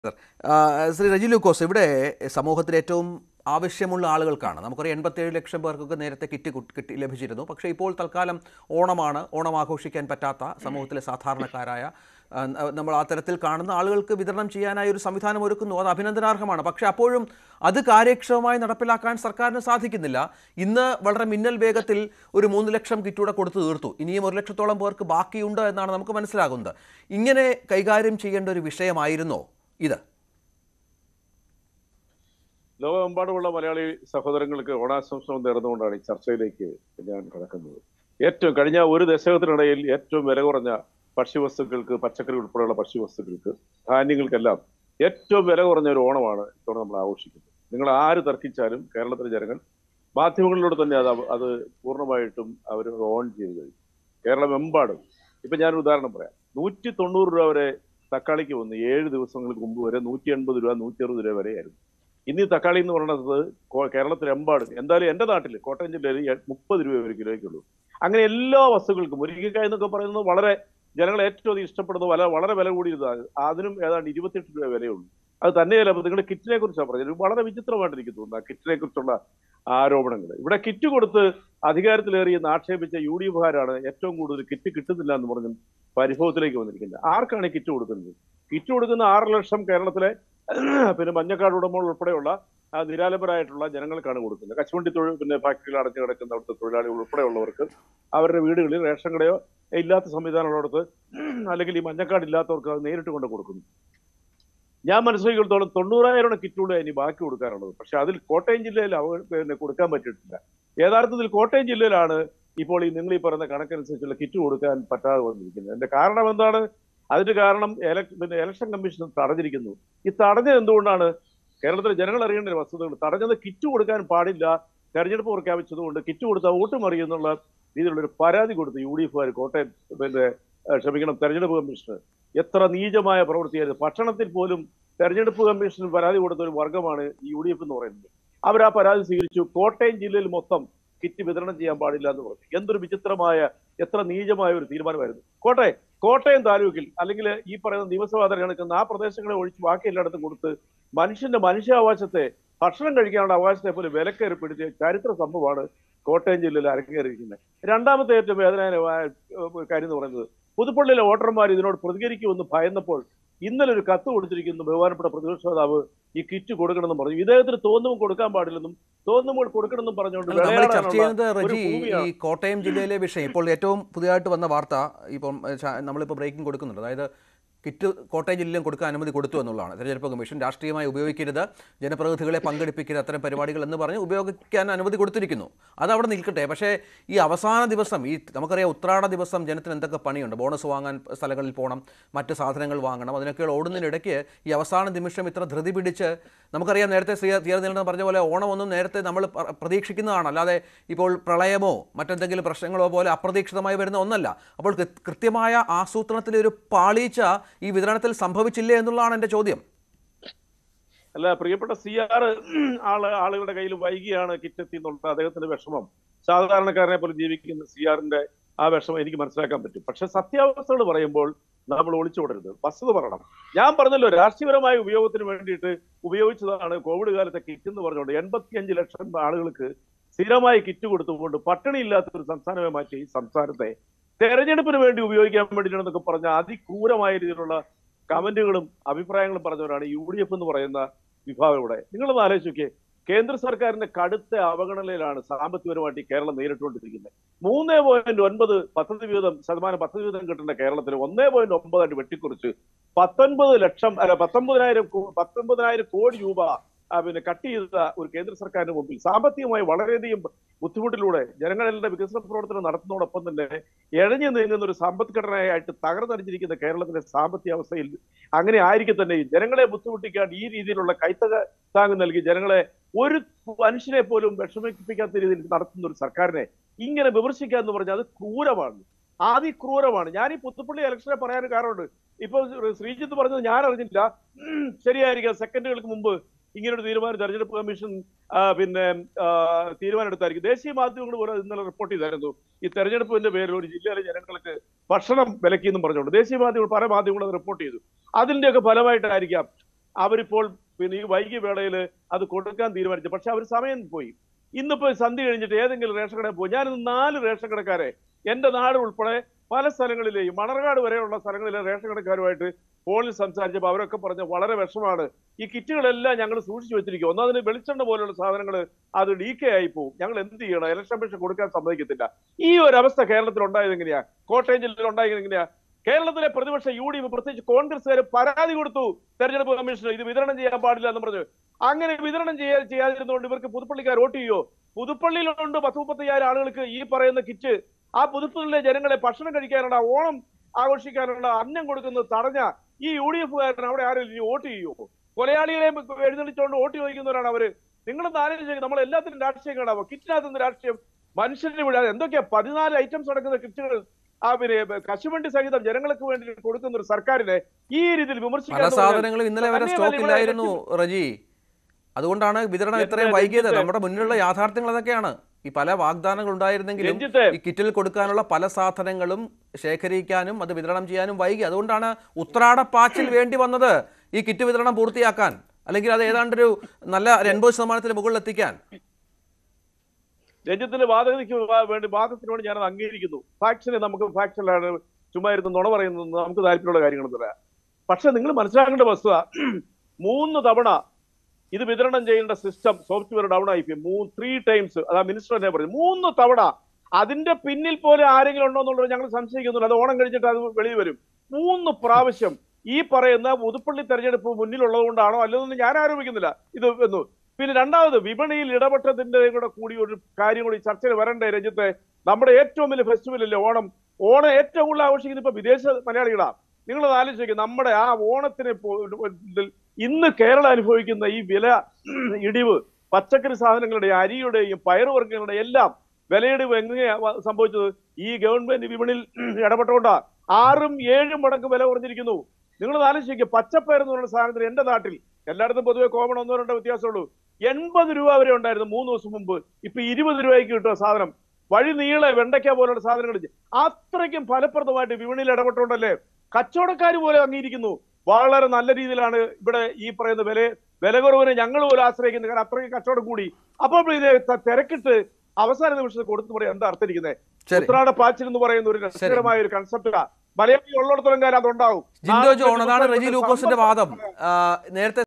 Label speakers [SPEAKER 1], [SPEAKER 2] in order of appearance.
[SPEAKER 1] ആ, ശ്രീ റജി ലൂക്കോസ് ഇവിടെ സമൂഹത്തിൽ ഏറ്റവും ആവശ്യമുള്ള ആളുകൾക്കാണ് നമുക്കറിയാം എൺപത്തേഴ് ലക്ഷം പേർക്കൊക്കെ നേരത്തെ കിറ്റ് കുട്ട് കിട്ടി ലഭിച്ചിരുന്നു പക്ഷേ ഇപ്പോൾ തൽക്കാലം ഓണമാണ് ഓണം ആഘോഷിക്കാൻ പറ്റാത്ത സമൂഹത്തിലെ സാധാരണക്കാരായ ആ, നമ്മൾ ആ തരത്തിൽ കാണുന്ന ആളുകൾക്ക് വിതരണം ചെയ്യാനായി ഒരു സംവിധാനം ഒരുക്കുന്നു അത് അഭിനന്ദനാർഹമാണ് പക്ഷേ അപ്പോഴും അത് കാര്യക്ഷമമായി നടപ്പിലാക്കാൻ സർക്കാരിന് സാധിക്കുന്നില്ല ഇന്ന് വളരെ മിന്നൽ വേഗത്തിൽ ഒരു മൂന്ന് ലക്ഷം കിറ്റൂടെ കൊടുത്തു തീർത്തു ഇനിയും ഒരു ലക്ഷത്തോളം പേർക്ക് ബാക്കിയുണ്ട് എന്നാണ് നമുക്ക് മനസ്സിലാകുന്നത് ഇങ്ങനെ കൈകാര്യം ചെയ്യേണ്ട ഒരു വിഷയമായിരുന്നോ ഇത്
[SPEAKER 2] ലോകമെമ്പാടുമുള്ള മലയാളി സഹോദരങ്ങൾക്ക് ഓണാശംസകൾ നേർന്നുകൊണ്ടാണ് ഈ ചർച്ചയിലേക്ക് ഞാൻ കടക്കുന്നത് ഏറ്റവും കഴിഞ്ഞ ഒരു ദശകത്തിനിടയിൽ ഏറ്റവും വില കുറഞ്ഞ ഭക്ഷ്യവസ്തുക്കൾക്ക് പച്ചക്കറി ഉൾപ്പെടെയുള്ള ഭക്ഷ്യവസ്തുക്കൾക്ക് ധാന്യങ്ങൾക്കെല്ലാം ഏറ്റവും വില കുറഞ്ഞ ഒരു ഓണമാണ് ഇത്തവണ നമ്മൾ ആഘോഷിക്കുന്നത് നിങ്ങൾ ആര് തർക്കിച്ചാലും കേരളത്തിലെ ജനങ്ങൾ മാധ്യമങ്ങളിലൂടെ തന്നെ അത് അവ- അത് പൂർണ്ണമായിട്ടും അവർ ഓൺ ചെയ്ത് കഴിഞ്ഞു കേരളമെമ്പാടും ഇപ്പൊ ഞാനൊരു ഉദാഹരണം പറയാം നൂറ്റി തൊണ്ണൂറ് രൂപ വരെ തക്കാളിക്ക് വന്നു ഏഴ് ദിവസങ്ങൾക്ക് മുമ്പ് വരെ നൂറ്റി എൺപത് രൂപ നൂറ്റി അറുപത് രൂപ വരെയായിരുന്നു ഇന്ന് ഈ തക്കാളി എന്ന് പറയുന്നത് കോ- കേരളത്തിലെമ്പാടും എന്തായാലും എന്റെ നാട്ടിൽ കോട്ടയം ജില്ലയിൽ എ- മുപ്പത് രൂപ ഒരു കിലോയ്ക്കുള്ളൂ അങ്ങനെ എല്ലാ വസ്തുക്കൾക്കും മുരിങ്ങക്കായ എന്നൊക്കെ പറയുന്നത് വളരെ ജനങ്ങൾ ഏറ്റവും അധികം ഇഷ്ടപ്പെടുന്ന വല വളരെ വില കൂടിയതാണ് അതിനും ഏതാണ്ട് ഇരുപത്തിയെട്ട് രൂപ വിലയുള്ളൂ അത് തന്നെയല്ല അപ്പൊ നിങ്ങളുടെ കിറ്റിനെ കുറിച്ചാണ് പറഞ്ഞത് വളരെ വിചിത്രമായിട്ട് എനിക്ക് തോന്നുന്നു ആ കിറ്റിനെ കുറിച്ചുള്ള ആരോപണങ്ങൾ ഇവിടെ കിറ്റ് കൊടുത്ത് അധികാരത്തിലേറി എന്ന് ആക്ഷേപിച്ച യു ഡി എഫുകാരാണ് ഏറ്റവും കൂടുതൽ കിറ്റ് കിട്ടുന്നില്ല എന്ന് പറഞ്ഞും പരിഭവത്തിലേക്ക് വന്നിരിക്കുന്നത് ആർക്കാണ് ഈ കിറ്റ് കൊടുക്കുന്നത് കിറ്റ് കൊടുക്കുന്ന ആറ് ലക്ഷം കേരളത്തിലെ പിന്നെ മഞ്ഞക്കാട് ഉടമകൾ ഉൾപ്പെടെയുള്ള ആ, നിരാലംബരായിട്ടുള്ള ജനങ്ങൾക്കാണ് കൊടുക്കുന്നത് കശുവണ്ടി തൊഴിൽ പിന്നെ ഫാക്ടറിയിൽ അടഞ്ഞു കിടക്കുന്ന അവിടുത്തെ തൊഴിലാളികൾ ഉൾപ്പെടെയുള്ളവർക്ക് അവരുടെ വീടുകളിൽ റേഷൻ കടയോ ഇല്ലാത്ത സംവിധാനമുള്ളിടത്ത് അല്ലെങ്കിൽ ഈ മഞ്ഞക്കാട് ഇല്ലാത്തവർക്ക് അത് നേരിട്ട് കൊണ്ട് കൊടുക്കുന്നു ഞാൻ മനസ്സിലാക്കിയിടത്തോളം തൊണ്ണൂറായിരം കിറ്റുകൂടെ ഇനി ബാക്കി കൊടുക്കാനുള്ളത് പക്ഷെ അതിൽ കോട്ടയം ജില്ലയിൽ അവ പിന്നെ കൊടുക്കാൻ പറ്റിയിട്ടില്ല യഥാർത്ഥത്തിൽ കോട്ടയം ജില്ലയിലാണ് ഇപ്പോൾ ഈ നിങ്ങൾ ഈ പറയുന്ന കണക്കനുസരിച്ചുള്ള കിറ്റ് കൊടുക്കാൻ പറ്റാതെ വന്നിരിക്കുന്നത് എന്റെ കാരണം എന്താണ് അതിന്റെ കാരണം എല- പിന്നെ ഇലക്ഷൻ കമ്മീഷൻ തടഞ്ഞിരിക്കുന്നു ഈ തടഞ്ഞത് എന്തുകൊണ്ടാണ് കേരളത്തിലെ ജനങ്ങൾ അറിയേണ്ട ഒരു വസ്തുതകൾ തടഞ്ഞത് കിറ്റ് കൊടുക്കാൻ പാടില്ല തെരഞ്ഞെടുപ്പ് പ്രഖ്യാപിച്ചതുകൊണ്ട് കിറ്റ് കൊടുത്താൽ വോട്ട് മറിയുന്നുള്ള രീതിയിലുള്ള ഒരു പരാതി കൊടുത്തു യു ഡി എഫുകാർ കോട്ടയം പിന്നെ ഏഹ്, ക്ഷമിക്കണം തെരഞ്ഞെടുപ്പ് കമ്മീഷന് എത്ര നീചമായ പ്രവൃത്തിയായിരുന്നു ഭക്ഷണത്തിൽ പോലും തെരഞ്ഞെടുപ്പ് കമ്മീഷന് പരാതി കൊടുത്ത ഒരു വർഗമാണ് ഈ യു ഡി എഫ് എന്ന് പറയുന്നത് അവർ ആ പരാതി സ്വീകരിച്ചു കോട്ടയം ജില്ലയിൽ മൊത്തം കിറ്റ് വിതരണം ചെയ്യാൻ പാടില്ല എന്ന് പറഞ്ഞു എന്തൊരു വിചിത്രമായ എത്ര നീചമായ ഒരു തീരുമാനമായിരുന്നു കോട്ടയം കോട്ടയം താലൂക്കിൽ അല്ലെങ്കിൽ ഈ പറയുന്ന നിയമസഭാ തെരഞ്ഞെടുക്കുന്ന ആ പ്രദേശങ്ങളെ ഒഴിച്ച് ബാക്കി എല്ലായിടത്തും കൊടുത്ത് മനുഷ്യന്റെ മനുഷ്യാവകാശത്തെ ഭക്ഷണം കഴിക്കാനുള്ള അവകാശത്തെ പോലെ വിലക്കേർപ്പെടുത്തിയ ചരിത്ര സംഭവമാണ് കോട്ടയം ജില്ലയിൽ അരങ്ങേറിയിരിക്കുന്നത് രണ്ടാമത്തെ ഏറ്റവും വേദനാജനകമായ ഏഹ്, കാര്യം എന്ന് പറയുന്നത് പുതുപ്പള്ളിയിലെ വോട്ടർമാർ ഇതിനോട് പ്രതികരിക്കുമെന്ന് ഭയന്നപ്പോൾ ഇന്നലെ ഒരു കത്ത് കൊടുത്തിരിക്കുന്നു ബഹുമാനപ്പെട്ട പ്രതിപക്ഷ നേതാവ് ഈ കിറ്റ് കൊടുക്കണമെന്ന് പറഞ്ഞു ഇദ്ദേഹത്തിന് തോന്നുമ്പോൾ കൊടുക്കാൻ പാടില്ലെന്നും തോന്നുമ്പോൾ കൊടുക്കണമെന്നും പറഞ്ഞുകൊണ്ട്
[SPEAKER 1] അല്ല, നമ്മൾ ഈ ചർച്ച
[SPEAKER 2] വിളയാടാനുള്ള
[SPEAKER 1] ചെയ്യുന്നത്
[SPEAKER 2] ഒരു
[SPEAKER 1] റജി
[SPEAKER 2] ഭൂമിയാണ്.
[SPEAKER 1] ഈ കോട്ടയം ജില്ലയിലെ വിഷയം ഇപ്പോൾ ഏറ്റവും പുതിയതായിട്ട് വന്ന വാർത്ത ഇപ്പം ഏ, ചാ- നമ്മളിപ്പോൾ ബ്രേക്കിംഗ് കൊടുക്കുന്നുണ്ട് അതായത് കിറ്റ് കോട്ടയം ജില്ലയിലും കൊടുക്കാൻ അനുമതി കൊടുത്തു എന്നുള്ളതാണ് തെരഞ്ഞെടുപ്പ് കമ്മീഷൻ രാഷ്ട്രീയമായി ഉപയോഗിക്കരുത് ജനപ്രതിനിധികളെ പങ്കെടുപ്പിക്കരുത് അത്തരം പരിപാടികൾ എന്ന് പറഞ്ഞ് ഉപയോഗിക്കാൻ അനുമതി കൊടുത്തിരിക്കുന്നു അത് അവിടെ നിൽക്കട്ടെ പക്ഷേ ഈ അവസാന ദിവസം ഈ നമുക്കറിയാം ഉത്രാട ദിവസം ജനത്തിന് എന്തൊക്കെ പണിയുണ്ട് ബോണസ് വാങ്ങാൻ സ്ഥലങ്ങളിൽ പോകണം മറ്റ് സാധനങ്ങൾ വാങ്ങണം അതിനൊക്കെ ഓടുന്നതിനിടയ്ക്ക് ഈ അവസാന നിമിഷം ഇത്ര ധൃതി പിടിച്ച് നമുക്കറിയാം നേരത്തെ ശ്രീ തീർന്നില്ലെന്ന് പറഞ്ഞ പോലെ ഓണമൊന്നും നേരത്തെ നമ്മൾ പ്ര- പ്രതീക്ഷിക്കുന്നതാണ് അല്ലാതെ ഇപ്പോൾ പ്രളയമോ മറ്റെന്തെങ്കിലും പ്രശ്നങ്ങളോ പോലെ അപ്രതീക്ഷിതമായി വരുന്ന ഒന്നല്ല അപ്പോൾ കൃ- കൃത്യമായ ആസൂത്രണത്തിലെ ഒരു പാളീച്ച ഈ വിതരണത്തിൽ സംഭവിച്ചില്ലേ എന്നുള്ളതാണ് എൻ്റെ ചോദ്യം
[SPEAKER 2] അല്ല പ്രിയപ്പെട്ട സി ആർ ആള് ആളുകളുടെ കയ്യിൽ വൈകിയാണ് കിറ്റ് എത്തി എന്നുള്ള അദ്ദേഹത്തിന്റെ വിഷമം സാധാരണക്കാരനെ പോലെ ജീവിക്കുന്ന സി ആറിന്റെ ആ വിഷമം എനിക്ക് മനസ്സിലാക്കാൻ പറ്റും പക്ഷെ സത്യാവസ്ഥകൾ പറയുമ്പോൾ നമ്മൾ ഒളിച്ചോടരുത് വസ്തുത പറയണം ഞാൻ പറഞ്ഞല്ലോ രാഷ്ട്രീയപരമായ ഉപയോഗത്തിന് വേണ്ടിയിട്ട് ഉപയോഗിച്ചതാണ് കോവിഡ് കാലത്തെ കിറ്റ് എന്ന് പറഞ്ഞുകൊണ്ട് എൺപത്തിയഞ്ച് ലക്ഷം ആളുകൾക്ക് സ്ഥിരമായി കിറ്റ് കൊടുത്തുകൊണ്ട് പട്ടിണി ഇല്ലാത്ത ഒരു സംസ്ഥാനമായി മാറ്റി ഈ സംസ്ഥാനത്തെ തെരഞ്ഞെടുപ്പിന് വേണ്ടി ഉപയോഗിക്കാൻ വേണ്ടിയിട്ടാണെന്നൊക്കെ പറഞ്ഞ അതിക്രൂരമായ രീതിയിലുള്ള കമന്റുകളും അഭിപ്രായങ്ങളും പറഞ്ഞവരാണ് യു ഡി എഫ് എന്ന് പറയുന്ന വിഭാഗം ഇവിടെ നിങ്ങളൊന്ന് ആലോചിച്ച് നോക്കിയേ കേന്ദ്ര സർക്കാരിന്റെ കടുത്ത അവഗണനയിലാണ് സാമ്പത്തികപരമായിട്ട് ഈ കേരളം നേരിട്ടുകൊണ്ടിരിക്കുന്നത് മൂന്ന് പോയിന്റ് ഒൻപത് പദ്ധതി വീതം ശതമാനം പദ്ധതി വീതം കിട്ടേണ്ട കേരളത്തിൽ ഒന്നേ പോയിന്റ് ഒമ്പതായിട്ട് വെട്ടിക്കുറിച്ച് പത്തൊൻപത് ലക്ഷം അല്ല പത്തൊമ്പതിനായിരം കോ- പത്തൊമ്പതിനായിരം കോടി രൂപ ആ, പിന്നെ കട്ട് ചെയ്ത ഒരു കേന്ദ്ര സർക്കാരിന് മുമ്പിൽ സാമ്പത്തികമായി വളരെയധികം ബുദ്ധിമുട്ടിലൂടെ ജനങ്ങളുടെ വികസന പ്രവർത്തനം നടത്തുന്നതോടൊപ്പം തന്നെ ഇഴഞ്ഞു നീങ്ങുന്ന ഒരു സമ്പദ്ഘടനയായിട്ട് തകർന്നടിഞ്ഞിരിക്കുന്ന കേരളത്തിലെ സാമ്പത്തിക അവസ്ഥയിൽ അങ്ങനെ ആയിരിക്കെ തന്നെ ഈ ജനങ്ങളെ ബുദ്ധിമുട്ടിക്കാൻ ഈ രീതിയിലുള്ള കൈത്തക താങ്ങ് നൽകി ജനങ്ങളെ ഒരു മനുഷ്യനെ പോലും വിഷമിപ്പിക്കാത്ത രീതിയിൽ നടത്തുന്ന ഒരു സർക്കാരിനെ ഇങ്ങനെ വിമർശിക്കുക എന്ന് പറഞ്ഞാൽ അത് ക്രൂരമാണ് അതിക്രൂരമാണ് ഞാൻ ഈ പുത്തുപ്പള്ളി ഇലക്ഷനെ പറയാൻ കാരണമുണ്ട് ഇപ്പൊ ശ്രീജിത്ത് പറഞ്ഞത് ഞാൻ അറിഞ്ഞില്ല ഉം, ശരിയായിരിക്കാം സെക്കൻഡുകൾക്ക് മുമ്പ് ഇങ്ങനെ ഒരു തീരുമാനം തെരഞ്ഞെടുപ്പ് കമ്മീഷൻ ആ, പിന്നെ ആ, തീരുമാനം എടുത്തായിരിക്കും ദേശീയ മാധ്യമങ്ങൾ പോലും അത് ഇന്നലെ റിപ്പോർട്ട് ചെയ്തായിരുന്നു ഈ തെരഞ്ഞെടുപ്പിന്റെ പേരിൽ ഒരു ജില്ലയിലെ ജനങ്ങൾക്ക് ഭക്ഷണം വിലക്കിയെന്നും പറഞ്ഞുകൊണ്ട് ദേശീയ മാധ്യമങ്ങൾ പല മാധ്യമങ്ങളും അത് റിപ്പോർട്ട് ചെയ്തു അതിന്റെയൊക്കെ ഫലമായിട്ടായിരിക്കാം അവരിപ്പോൾ പിന്നെ ഈ വൈകിയ വേളയിൽ അത് കൊടുക്കാൻ തീരുമാനിച്ചു പക്ഷെ അവർ സമയം പോയി ഇന്നിപ്പോ സന്ധി കഴിഞ്ഞിട്ട് ഏതെങ്കിലും റേഷൻ കടയിൽ പോയി ഞാനിന്ന് നാല് റേഷൻ കടക്കാരെ എന്റെ നാട് ഉൾപ്പെടെ പല സ്ഥലങ്ങളിലെയും മണർകാട് വരെയുള്ള സ്ഥലങ്ങളിലെ റേഷൻ കടക്കാരുമായിട്ട് ഫോണിൽ സംസാരിച്ചപ്പോൾ അവരൊക്കെ പറഞ്ഞ വളരെ വിഷമാണ് ഈ കിറ്റുകളെല്ലാം ഞങ്ങൾ സൂക്ഷിച്ചു വെച്ചിരിക്കും ഒന്നതിന് വെളിച്ചെണ്ണ പോലുള്ള സാധനങ്ങൾ അത് ഡീക്കേ ആയി പോകും ഞങ്ങൾ എന്ത് ചെയ്യണം ഇലക്ഷൻ കമ്മീഷൻ കൊടുക്കാൻ സമ്മതിക്കത്തില്ല ഈ ഒരു അവസ്ഥ കേരളത്തിൽ ഉണ്ടായത് എങ്ങനെയാ കോട്ടയം ജില്ലയിൽ ഉണ്ടായത് എങ്ങനെയാ കേരളത്തിലെ പ്രതിപക്ഷ യു ഡി എഫ് പ്രത്യേകിച്ച് കോൺഗ്രസ്സുകാർ പരാതി കൊടുത്തു തെരഞ്ഞെടുപ്പ് കമ്മീഷന് ഇത് വിതരണം ചെയ്യാൻ പാടില്ല എന്ന് പറഞ്ഞു അങ്ങനെ വിതരണം ചെയ്യാ ചെയ്യാതിരുന്നുകൊണ്ട് ഇവർക്ക് പുതുപ്പള്ളിക്കാർ വോട്ട് ചെയ്യോ പുതുപ്പള്ളിയിലുണ്ട് പത്ത് മുപ്പത്തയ്യായിരം ആളുകൾക്ക് ഈ പറയുന്ന കിറ്റ് ആ പുതുപ്പള്ളിയിലെ ജനങ്ങളെ ഭക്ഷണം കഴിക്കാനുള്ള ഓണം ആഘോഷിക്കാനുള്ള അന്നം കൊടുക്കുന്നത് തടഞ്ഞ ഈ യു ഡി എഫുകാരൻ അവിടെ ആരും ഇനി വോട്ട് ചെയ്യോ കൊലയാളികളെ എഴുന്നള്ളിച്ചുകൊണ്ട് വോട്ട് ചോദിക്കുന്നവരാണ് അവര് നിങ്ങളൊന്ന് ആലോചിച്ച് നമ്മൾ എല്ലാത്തിനും രാഷ്ട്രീയം കാണാമോ കിറ്റിനകത്ത് നിന്ന് രാഷ്ട്രീയം മനുഷ്യരെ വിടാതെ എന്തൊക്കെയാ പതിനാല് ഐറ്റംസ് അടക്കുന്ന കിറ്റുകൾ ആ പിന്നെ കശുവണ്ടി സഹിതം ജനങ്ങൾക്ക് വേണ്ടി കൊടുക്കുന്ന ഒരു സർക്കാരിനെ ഈ രീതിയിൽ
[SPEAKER 1] പല
[SPEAKER 2] വിമർശിക്കാൻ എന്ന് പറഞ്ഞാൽ
[SPEAKER 1] സാധനങ്ങളും ഇന്നലെ വരെ
[SPEAKER 2] തന്നെയുമല്ല
[SPEAKER 1] സ്റ്റോക്ക്
[SPEAKER 2] ഇവിടെ
[SPEAKER 1] ഇല്ലായിരുന്നു റജി അതുകൊണ്ടാണ് വിതരണം
[SPEAKER 2] എന്റെ
[SPEAKER 1] ഇത്രയും വൈകിയത്
[SPEAKER 2] രഞ്ജിത്തെ-
[SPEAKER 1] നമ്മുടെ മുന്നിലുള്ള യാഥാർത്ഥ്യങ്ങൾ അതൊക്കെയാണ് ഈ പല വാഗ്ദാനങ്ങൾ ഉണ്ടായിരുന്നെങ്കിലും
[SPEAKER 2] രഞ്ജിത്തെ
[SPEAKER 1] ഈ കിറ്റിൽ കൊടുക്കാനുള്ള പല സാധനങ്ങളും ശേഖരിക്കാനും അത് വിതരണം ചെയ്യാനും വൈകി അതുകൊണ്ടാണ് ഉത്രാടപ്പാച്ചിൽ വേണ്ടി വന്നത് ഈ കിറ്റ് വിതരണം പൂർത്തിയാക്കാൻ അല്ലെങ്കിൽ അത് ഏതാണ്ടൊരു നല്ല ഒരു എൺപത് ശതമാനത്തിന് മുകളിൽ എത്തിക്കാൻ
[SPEAKER 2] രഞ്ജിത്തിന്റെ വാദഗതിക്ക് വ- വേണ്ടി വാദത്തിനോട് ഞാനത് അംഗീകരിക്കുന്നു ഫാക്ഷനെ നമുക്ക് ഫാക്ഷനിലാണ് ചുമ്മാ ഇരുന്ന് നുണ പറയുന്നത് നമുക്ക് താല്പര്യമുള്ള കാര്യങ്ങളൊന്നുമില്ല പക്ഷെ നിങ്ങൾ മനസ്സിലാക്കേണ്ട വസ്തുത മൂന്ന് തവണ ഇത് വിതരണം ചെയ്യേണ്ട സിസ്റ്റം സോഫ്റ്റ്വെയർ ഡൗൺ ആയി പോയി മൂ ത്രീ ടൈംസ് അതാ മിനിസ്റ്റർ തന്നെ പറഞ്ഞു മൂന്ന് തവണ അതിന്റെ പിന്നിൽ പോലെ ആരെങ്കിലും ഉണ്ടോ എന്നുള്ളത് ഞങ്ങൾ സംശയിക്കുന്നില്ല അത് ഓണം കഴിഞ്ഞിട്ട് അത് വെളിയിൽ വരും മൂന്ന് പ്രാവശ്യം ഈ പറയുന്ന പുതുപ്പള്ളി തെരഞ്ഞെടുപ്പ് മുന്നിലുള്ളത് കൊണ്ടാണോ അല്ലെന്നൊന്നും ഞാൻ ആരോപിക്കുന്നില്ല ഇത് എന്ന് പിന്നെ രണ്ടാമത് വിപണിയിൽ ഇടപെട്ടതിന്റെ കൂടെ കൂടി ഒരു കാര്യം കൂടി ചർച്ചയിൽ വരണ്ടേ രഞ്ജിത്തെ നമ്മുടെ ഏറ്റവും വലിയ ഫെസ്റ്റിവൽ അല്ലേ ഓണം ഓണം ഏറ്റവും കൂടുതൽ ആഘോഷിക്കുന്നത് ഇപ്പൊ വിദേശ മലയാളികളാ നിങ്ങൾ ആലോചിക്കുക നമ്മുടെ ആ ഓണത്തിന് പോ- ഇതിൽ ഇന്ന് കേരളം അനുഭവിക്കുന്ന ഈ വില ഇടിവ് പച്ചക്കറി സാധനങ്ങളുടെയും അരിയുടെയും പയറുവർഗ്ഗങ്ങളുടെയും എല്ലാം വിലയിടിവ് എങ്ങനെയാ വ- സംഭവിച്ചത് ഈ ഗവൺമെന്റ് വിപണിയിൽ ഇടപെട്ടുകൊണ്ടാ ആറും ഏഴും മടങ്ങ് വില കുറഞ്ഞിരിക്കുന്നു നിങ്ങൾ ആലോചിക്കുക പച്ചപ്പയർ എന്ന് പറയുന്ന സാധനത്തിന് എന്റെ നാട്ടിൽ എല്ലായിടത്തും പൊതുവെ കോമൺ ഒന്നോ രണ്ടോ വ്യത്യാസമുള്ളൂ എൺപത് രൂപ വരെ ഉണ്ടായിരുന്നു മൂന്ന് ദിവസം മുമ്പ് ഇപ്പൊ ഇരുപത് രൂപയ്ക്ക് കിട്ടുക സാധനം വഴി നീളെ വെണ്ടയ്ക്ക പോലുള്ള സാധനങ്ങൾ അത്രയ്ക്കും ഫലപ്രദമായിട്ട് വിപണിയിൽ ഇടപെട്ടുകൊണ്ടല്ലേ കച്ചവടക്കാർ പോലെ അംഗീകരിക്കുന്നു വളരെ നല്ല രീതിയിലാണ് ഇവിടെ ഈ പറയുന്ന വില വില കുറവിന് ഞങ്ങൾ പോലും ആശ്രയിക്കുന്നത് കാരണം അത്രയ്ക്ക് കച്ചവടം കൂടി അപ്പോൾ ഇത് ത- തിരക്കിട്ട് അവസാന നിമിഷത്തിൽ കൊടുത്തു പറയാൻ എന്താ അർത്ഥിരിക്കുന്നത്
[SPEAKER 1] ശരി
[SPEAKER 2] ഉത്രാട പാച്ചിൽ എന്ന് പറയുന്ന ഒരു രസകരമായ ഒരു കൺസെപ്റ്റാ മലയാളി ഉള്ളിടത്തോളം കാലം അതുണ്ടാവും
[SPEAKER 1] ജിൻഡോ ജോൺ അതാണ് റജി ലൂക്കോസിന്റെ വാദം ആ, നേരത്തെ